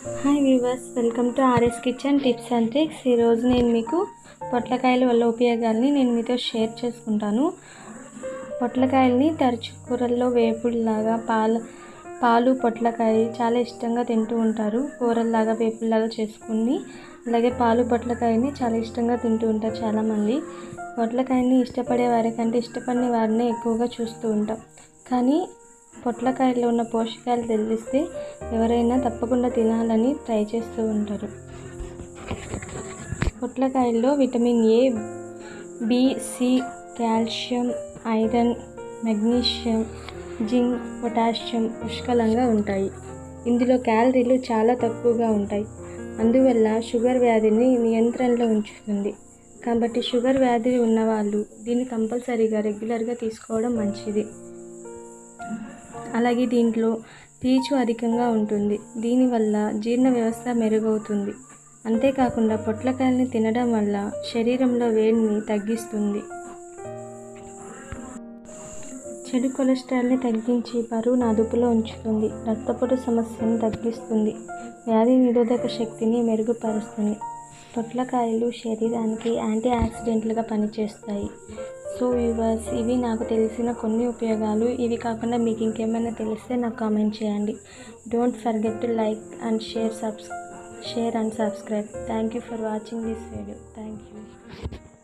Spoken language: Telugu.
hi viewers welcome to RS kitchen tips and tricks ఈరోజు నేను మీకు పొట్లకాయల వల్ల ఉపయోగాల్ని నేను మీతో షేర్ చేసుకుంటాను పొట్లకాయల్ని తరచు కూరల్లో వేపుడులాగా పాల పాలు పొట్లకాయ చాలా ఇష్టంగా తింటూ ఉంటారు కూరల్లాగా వేపుడులాగా చేసుకుని అలాగే పాలు పొట్లకాయని చాలా ఇష్టంగా తింటూ ఉంటారు చాలామంది పొట్లకాయని ఇష్టపడే వారికంటే ఇష్టపడిన వారిని ఎక్కువగా చూస్తూ ఉంటాం కానీ పొట్లకాయలో ఉన్న పోషకాలు తెలిస్తే ఎవరైనా తప్పకుండా తినాలని ట్రై చేస్తూ ఉంటారు పొట్లకాయల్లో vitamin A B C calcium iron magnesium zinc potassium పుష్కలంగా ఉంటాయి ఇందులో క్యాలరీలు చాలా తక్కువగా ఉంటాయి అందువల్ల షుగర్ వ్యాధిని నియంత్రణలో ఉంచుతుంది కాబట్టి షుగర్ వ్యాధి ఉన్నవాళ్ళు దీన్ని కంపల్సరీగా రెగ్యులర్గా తీసుకోవడం మంచిది అలాగే దీంట్లో పీచు అధికంగా ఉంటుంది దీనివల్ల జీర్ణ వ్యవస్థ మెరుగవుతుంది అంతేకాకుండా పొట్లకాయల్ని తినడం వల్ల శరీరంలో వేడిని తగ్గిస్తుంది చెడు కొలెస్ట్రాల్ని తగ్గించి బరువును అదుపులో ఉంచుతుంది రక్తపోటు సమస్యను తగ్గిస్తుంది వ్యాధి నిరోధక శక్తిని మెరుగుపరుస్తుంది పొట్లకాయలు శరీరానికి యాంటీ ఆక్సిడెంట్లుగా పనిచేస్తాయి సో వ్యూవర్స్ ఇవి నాకు తెలిసిన కొన్ని ఉపయోగాలు ఇవి కాకుండా మీకు ఇంకేమైనా తెలిస్తే నాకు కామెంట్ చేయండి don't forget to like and share subs share and subscribe thank you for watching this video thank you